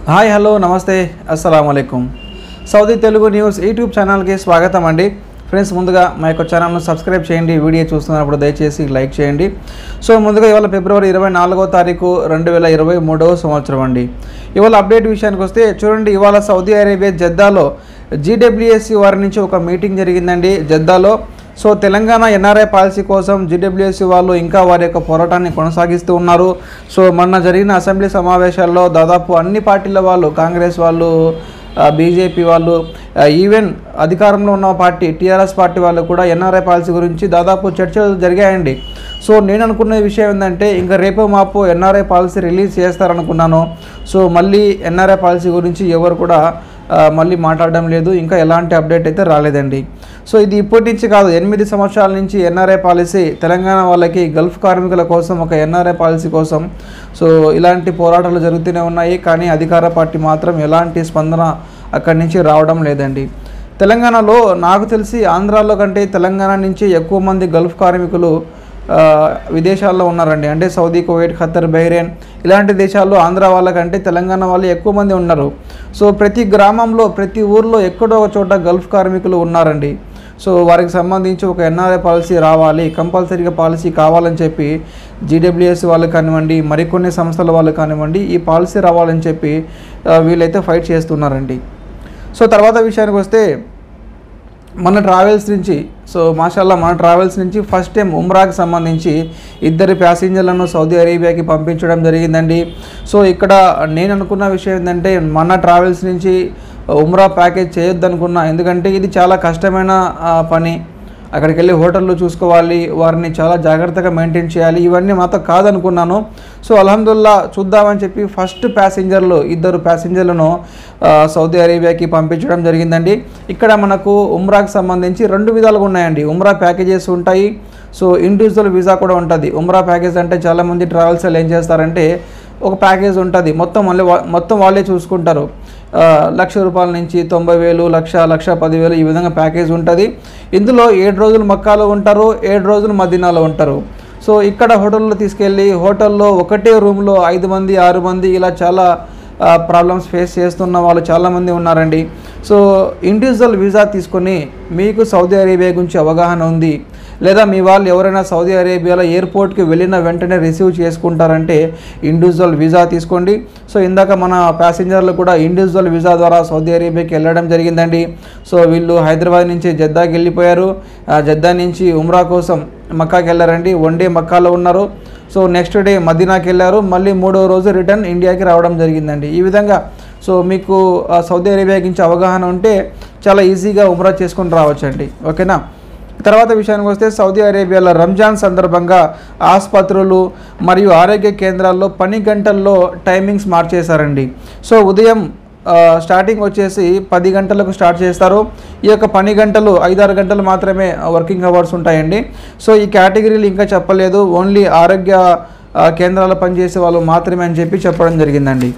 hi hello నమస్తే అస్సలం అయికం సౌదీ తెలుగు న్యూస్ యూట్యూబ్ ఛానల్కి స్వాగతం అండి ఫ్రెండ్స్ ముందుగా మా యొక్క ఛానల్ను సబ్స్క్రైబ్ చేయండి వీడియో చూస్తున్నప్పుడు దయచేసి లైక్ చేయండి సో ముందుగా ఇవాళ ఫిబ్రవరి ఇరవై నాలుగో తారీఖు రెండు వేల ఇరవై మూడవ సంవత్సరం అండి ఇవాళ అప్డేట్ విషయానికి వస్తే చూడండి ఇవాళ సౌదీ అరేబియా జద్దాలో జీడబ్ల్యూఎస్సి వారి నుంచి ఒక మీటింగ్ జరిగిందండి జద్దాలో సో తెలంగాణ ఎన్ఆర్ఐ పాలసీ కోసం జీడబ్ల్యూఎస్సీ వాళ్ళు ఇంకా వారి యొక్క పోరాటాన్ని కొనసాగిస్తూ ఉన్నారు సో మొన్న జరిగిన అసెంబ్లీ సమావేశాల్లో దాదాపు అన్ని పార్టీల వాళ్ళు కాంగ్రెస్ వాళ్ళు బీజేపీ వాళ్ళు ఆ, ఈవెన్ అధికారంలో ఉన్న పార్టీ టీఆర్ఎస్ పార్టీ వాళ్ళు కూడా ఎన్ఆర్ఐ పాలసీ గురించి దాదాపు చర్చలు జరిగాయండి సో నేను అనుకున్న విషయం ఏంటంటే ఇంకా రేపు మాపు ఎన్ఆర్ఐ పాలసీ రిలీజ్ చేస్తారనుకున్నాను సో మళ్ళీ ఎన్ఆర్ఐ పాలసీ గురించి ఎవరు కూడా ఆ, మళ్ళీ మాట్లాడడం లేదు ఇంకా ఎలాంటి అప్డేట్ అయితే రాలేదండి సో ఇది ఇప్పటి నుంచి కాదు ఎనిమిది సంవత్సరాల నుంచి ఎన్ఆర్ఐ పాలసీ తెలంగాణ వాళ్ళకి గల్ఫ్ కార్మికుల కోసం ఒక ఎన్ఆర్ఐ పాలసీ కోసం సో ఇలాంటి పోరాటాలు జరుగుతూనే ఉన్నాయి కానీ అధికార పార్టీ మాత్రం ఎలాంటి స్పందన అక్కడి నుంచి రావడం లేదండి తెలంగాణలో నాకు తెలిసి ఆంధ్రాలో కంటే తెలంగాణ నుంచి ఎక్కువ మంది గల్ఫ్ కార్మికులు ఆ, విదేశాల్లో ఉన్నారండి అంటే సౌదీ కువైట్ ఖత్తర్ బహ్రెయిన్ ఇలాంటి దేశాల్లో ఆంధ్ర వాళ్ళకంటే తెలంగాణ వాళ్ళు ఎక్కువ మంది ఉన్నారు సో ప్రతి గ్రామంలో ప్రతి ఊర్లో ఎక్కడో ఒక చోట గల్ఫ్ కార్మికులు ఉన్నారండి సో వారికి సంబంధించి ఒక ఎన్ఆర్ఐ పాలసీ రావాలి కంపల్సరీగా పాలసీ కావాలని చెప్పి జీడబ్ల్యూఎస్ వాళ్ళు కానివ్వండి మరికొన్ని సంస్థల వాళ్ళు కానివ్వండి ఈ పాలసీ రావాలని చెప్పి ఆ, వీళ్ళైతే ఫైట్ చేస్తున్నారండి సో తర్వాత విషయానికి వస్తే మన ట్రావెల్స్ నుంచి సో మాషాల్లా మన ట్రావెల్స్ నుంచి ఫస్ట్ టైం ఉమ్రాకి సంబంధించి ఇద్దరు ప్యాసింజర్లను సౌదీ అరేబియాకి పంపించడం జరిగిందండి సో ఇక్కడ నేను అనుకున్న విషయం ఏంటంటే మన ట్రావెల్స్ నుంచి ఉమ్రా ప్యాకేజ్ చేయొద్దనుకున్నా ఎందుకంటే ఇది చాలా కష్టమైన ఆ, పని అక్కడికి వెళ్ళి హోటల్లో చూసుకోవాలి వారిని చాలా జాగ్రత్తగా మెయింటైన్ చేయాలి ఇవన్నీ మాతో కాదనుకున్నాను సో అల్హమ్దుల్లా చూద్దామని చెప్పి ఫస్ట్ ప్యాసింజర్లు ఇద్దరు ప్యాసింజర్లను ఆ, సౌదీ అరేబియాకి పంపించడం జరిగిందండి ఇక్కడ మనకు ఉమ్రాకి సంబంధించి రెండు విధాలుగా ఉన్నాయండి ఉమ్రా ప్యాకేజెస్ ఉంటాయి సో ఇండివిజువల్ వీసా కూడా ఉంటుంది ఉమ్రా ప్యాకేజ్ అంటే చాలామంది ట్రావెల్స్ వాళ్ళు ఏం చేస్తారంటే ఒక ప్యాకేజ్ ఉంటుంది మొత్తం మళ్ళీ వా- మొత్తం వాళ్ళే చూసుకుంటారు ఆ, లక్ష రూపాయల నుంచి తొంభై వేలు లక్ష లక్ష పదివేలు ఈ విధంగా ప్యాకేజ్ ఉంటుంది ఇందులో ఏడు రోజులు మక్కాలో ఉంటారు ఏడు రోజులు మదీనాలో ఉంటారు సో ఇక్కడ హోటల్లో తీసుకెళ్ళి హోటల్లో ఒకటే రూమ్లో ఐదు మంది ఆరు మంది ఇలా చాలా ప్రాబ్లమ్స్ ఫేస్ చేస్తున్న వాళ్ళు చాలామంది ఉన్నారండి సో ఇండివిజువల్ వీసా తీసుకొని మీకు సౌదీ అరేబియా గురించి అవగాహన ఉంది లేదా మీ వాళ్ళు ఎవరైనా సౌదీ అరేబియాలో ఎయిర్పోర్ట్కి వెళ్ళిన వెంటనే రిసీవ్ చేసుకుంటారంటే ఇండివిజువల్ వీసా తీసుకోండి సో ఇందాక మన ప్యాసింజర్లు కూడా ఇండివిజువల్ వీసా ద్వారా సౌదీ అరేబియాకి వెళ్ళడం జరిగిందండి సో వీళ్ళు హైదరాబాద్ నుంచి జద్దాకి వెళ్ళిపోయారు ఆ, జద్దా నుంచి ఉమ్రా కోసం మక్కాకి వెళ్ళారండి వన్ డే మక్కాలో ఉన్నారు సో నెక్స్ట్ డే మదీనాకి వెళ్ళారు మళ్ళీ మూడో రోజు రిటర్న్ ఇండియాకి రావడం జరిగిందండి ఈ విధంగా సో మీకు ఆ, సౌదీ అరేబియా గురించి అవగాహన ఉంటే చాలా ఈజీగా ఉమ్రా చేసుకొని రావచ్చండి ఓకేనా తర్వాత విషయానికి వస్తే సౌదీ అరేబియాలో రంజాన్ సందర్భంగా ఆసుపత్రులు మరియు ఆరోగ్య కేంద్రాల్లో పని గంటల్లో టైమింగ్స్ మార్చేశారండి సో ఉదయం ఆ, స్టార్టింగ్ వచ్చేసి పది గంటలకు స్టార్ట్ చేస్తారు ఈ యొక్క పని గంటలు ఐదారు గంటలు మాత్రమే వర్కింగ్ అవర్స్ ఉంటాయండి సో ఈ కేటగిరీలు ఇంకా చెప్పలేదు ఓన్లీ ఆరోగ్య ఆ, కేంద్రాల్లో పనిచేసే వాళ్ళు మాత్రమే అని చెప్పి చెప్పడం జరిగిందండి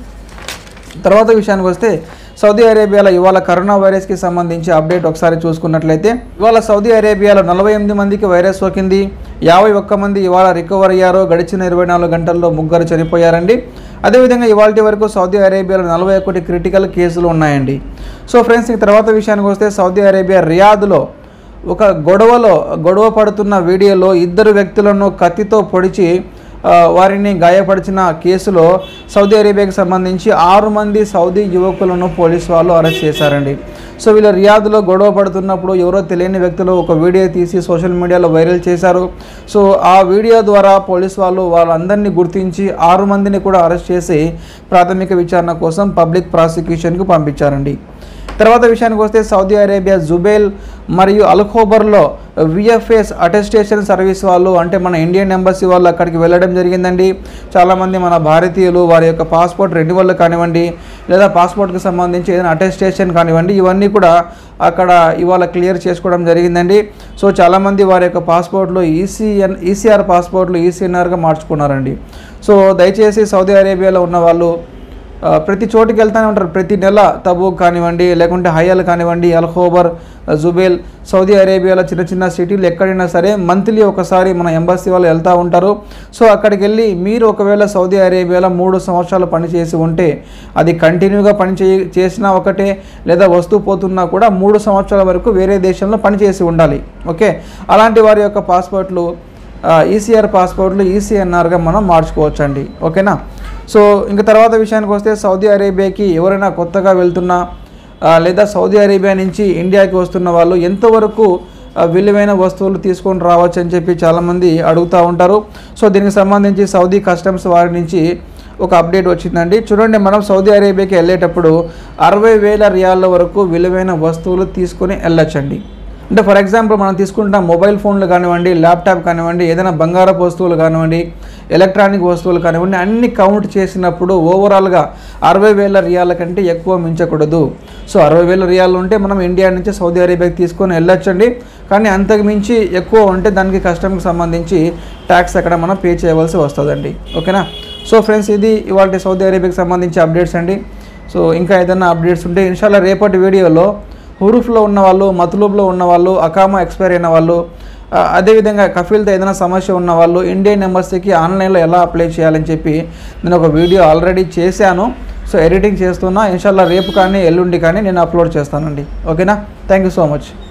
తర్వాత విషయానికి వస్తే సౌదీ అరేబియాలో ఇవాళ కరోనా వైరస్కి సంబంధించి అప్డేట్ ఒకసారి చూసుకున్నట్లయితే ఇవాళ సౌదీ అరేబియాలో నలభై ఎనిమిది మందికి వైరస్ సోకింది యాభై ఒక్క మంది ఇవాళ రికవర్ అయ్యారు గడిచిన ఇరవై నాలుగు గంటల్లో ముగ్గురు చనిపోయారండి అదేవిధంగా ఇవాళ వరకు సౌదీ అరేబియాలో నలభై ఒకటి క్రిటికల్ కేసులు ఉన్నాయండి సో ఫ్రెండ్స్ ఇంక తర్వాత విషయానికి వస్తే సౌదీ అరేబియా రియాద్లో ఒక గొడవలో గొడవ పడుతున్న వీడియోలో ఇద్దరు వ్యక్తులను కత్తితో పొడిచి ఆ, వారిని గాయపరిచిన కేసులో సౌదీ అరేబియాకి సంబంధించి ఆరు మంది సౌదీ యువకులను పోలీసు వాళ్ళు అరెస్ట్ చేశారండి సో వీళ్ళు రియాద్లో గొడవ పడుతున్నప్పుడు ఎవరో తెలియని వ్యక్తులు ఒక వీడియో తీసి సోషల్ మీడియాలో వైరల్ చేశారు సో ఆ వీడియో ద్వారా పోలీసు వాళ్ళు వాళ్ళందరినీ గుర్తించి ఆరు మందిని కూడా అరెస్ట్ చేసి ప్రాథమిక విచారణ కోసం పబ్లిక్ ప్రాసిక్యూషన్కు పంపించారండి తర్వాత విషయానికి వస్తే సౌదీ అరేబియా జుబేల్ మరియు అల్ఖోబర్లో విఎఫ్ఎస్ అటెస్టేషన్ సర్వీస్ వాళ్ళు అంటే మన ఇండియన్ ఎంబసీ వాళ్ళు అక్కడికి వెళ్ళడం జరిగిందండి చాలామంది మన భారతీయులు వారి యొక్క పాస్పోర్ట్ రెన్యువల్ కానివ్వండి లేదా పాస్పోర్ట్కి సంబంధించి ఏదైనా అటెస్టేషన్ కానివ్వండి ఇవన్నీ కూడా అక్కడ ఇవాళ క్లియర్ చేసుకోవడం జరిగిందండి సో చాలామంది వారి యొక్క పాస్పోర్ట్లు ఈసీఎన్ ఈసీఆర్ పాస్పోర్ట్లు ఈసీఎన్ఆర్గా మార్చుకున్నారండి సో దయచేసి సౌదీ అరేబియాలో ఉన్న వాళ్ళు ఆ, ప్రతి చోటుకి వెళ్తూనే ఉంటారు ప్రతి నెల తబూక్ కానివ్వండి లేకుంటే హయల్ కానివ్వండి అల్హోబర్ జుబేల్ సౌదీ అరేబియాలో చిన్న చిన్న సిటీలు ఎక్కడైనా సరే మంత్లీ ఒకసారి మన ఎంబసీ వాళ్ళు వెళ్తూ ఉంటారు సో అక్కడికి వెళ్ళి మీరు ఒకవేళ సౌదీ అరేబియాలో మూడు సంవత్సరాలు పనిచేసి ఉంటే అది కంటిన్యూగా పని చే చేసినా ఒకటే లేదా వస్తూ పోతున్నా కూడా మూడు సంవత్సరాల వరకు వేరే దేశంలో పనిచేసి ఉండాలి ఓకే అలాంటి వారి యొక్క పాస్పోర్ట్లు ఈసీఆర్ పాస్పోర్ట్లు ఈసీఎన్ఆర్గా మనం మార్చుకోవచ్చండి ఓకేనా సో ఇంకా తర్వాత విషయానికి వస్తే సౌదీ అరేబియాకి ఎవరైనా కొత్తగా వెళ్తున్నా ఆ, లేదా సౌదీ అరేబియా నుంచి ఇండియాకి వస్తున్న వాళ్ళు ఎంతవరకు ఆ, విలువైన వస్తువులు తీసుకొని రావచ్చు అని చెప్పి చాలామంది అడుగుతూ ఉంటారు సో దీనికి సంబంధించి సౌదీ కస్టమ్స్ వారి నుంచి ఒక అప్డేట్ వచ్చిందండి చూడండి మనం సౌదీ అరేబియాకి వెళ్ళేటప్పుడు అరవై వేల రియాల వరకు విలువైన వస్తువులు తీసుకొని వెళ్ళొచ్చండి అంటే ఫర్ ఎగ్జాంపుల్ మనం తీసుకుంటాం మొబైల్ ఫోన్లు కానివ్వండి ల్యాప్టాప్ కానివ్వండి ఏదైనా బంగారపు వస్తువులు కానివ్వండి ఎలక్ట్రానిక్ వస్తువులు కానివ్వండి అన్ని కౌంట్ చేసినప్పుడు ఓవరాల్గా అరవై వేల రియాల కంటే ఎక్కువ మించకూడదు సో అరవై వేల రియాలు ఉంటే మనం ఇండియా నుంచి సౌదీ అరేబియాకి తీసుకొని వెళ్ళొచ్చండి కానీ అంతకు మించి ఎక్కువ ఉంటే దానికి కస్టమ్కి సంబంధించి ట్యాక్స్ అక్కడ మనం పే చేయవలసి వస్తుందండి ఓకేనా సో ఫ్రెండ్స్ ఇది ఇవాళ సౌదీ అరేబియాకి సంబంధించి అప్డేట్స్ అండి సో ఇంకా ఏదైనా అప్డేట్స్ ఉంటే ఇన్షాల్లా రేపటి వీడియోలో హురూఫ్లో ఉన్న వాళ్ళు మతులూబ్లో ఉన్న వాళ్ళు అకామా ఎక్స్పైర్ అయిన వాళ్ళు ఆ, అదేవిధంగా కఫీల్తో ఏదైనా సమస్య ఉన్న వాళ్ళు ఇండియన్ ఎంబసీకి ఆన్లైన్లో ఎలా అప్లై చేయాలని చెప్పి నేను ఒక వీడియో ఆల్రెడీ చేశాను సో ఎడిటింగ్ చేస్తున్నా ఇన్షాల్లా రేపు కానీ ఎల్లుండి కానీ నేను అప్లోడ్ చేస్తానండి ఓకేనా థ్యాంక్ యూ సో మచ్